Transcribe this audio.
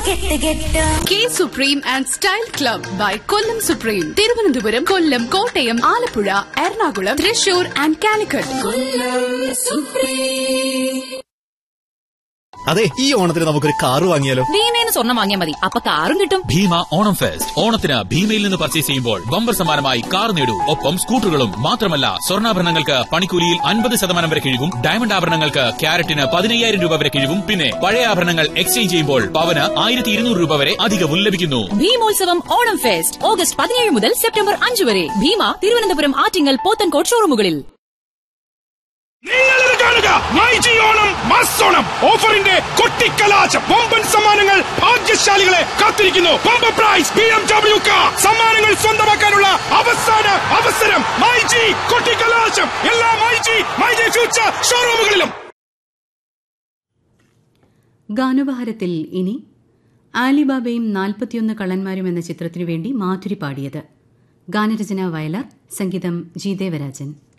കെട്ട് കെട്ട് K supreme and style club by Kollam supreme Thiruvananthapuram Kollam Kottayam Alappuzha Ernakulam Thrissur and Calicut അതെ ഈ ഓണത്തിന് നമുക്കൊരു കാറ് വാങ്ങിയാലോ ഭീമേന്ന് സ്വർണം വാങ്ങിയാൽ മതി അപ്പൊ കാറും കിട്ടും ഭീമ ഓണം ഫെസ്റ്റ് ഓണത്തിന് ഭീമയിൽ നിന്ന് പർച്ചേസ് ചെയ്യുമ്പോൾ ബമ്പർ സമ്മാനമായി കാർ നേടൂ ഒപ്പം സ്കൂട്ടറുകളും മാത്രമല്ല സ്വർണ്ണാഭരണങ്ങൾക്ക് പണിക്കൂലിയിൽ അൻപത് ശതമാനം വരെ കിഴിവും ഡയമണ്ട് ആഭരണങ്ങൾക്ക് ക്യാരറ്റിന് പതിനയ്യായിരം രൂപ വരെ കിഴിവും പിന്നെ പഴയ ആഭരണങ്ങൾ എക്സ്ചേഞ്ച് ചെയ്യുമ്പോൾ പവന് ആയിരത്തി ഇരുന്നൂറ് രൂപ വരെ അധികവും ലഭിക്കുന്നു ഭീമോത്സവം ഓണം ഫെസ്റ്റ് ഓഗസ്റ്റ് പതിനേഴ് മുതൽ സെപ്റ്റംബർ അഞ്ച് വരെ ഭീമ തിരുവനന്തപുരം ആറ്റിങ്ങൽ പോത്തൻകോട്ട് ഷോറൂമുകളിൽ നിങ്ങളിത് കാണുക മൈജി ഓണം മസ്സോണം ഓഫറിന്റെ കൊട്ടിക്കലാശം വമ്പൻ സമ്മാനങ്ങൾ ഭാഗ്യശാലികളെ കാത്തിരിക്കുന്നു വമ്പ prize B M W car സമ്മാനങ്ങൾ സ്വന്തമാക്കാനുള്ള അവസാന അവസരം മൈജി കൊട്ടിക്കലാശം എല്ലാ മൈജി മൈജി ഫ്യൂച്ചർ ഷോറൂമുകളിലും ഗാനോപഹാരത്തിൽ ഇനി ആലിബാബയും നാൽപ്പത്തിയൊന്ന് കള്ളന്മാരും എന്ന ചിത്രത്തിനു വേണ്ടി മാധുരി പാടിയത് ഗാനരചന വയലാർ സംഗീതം ജി ദേവരാജൻ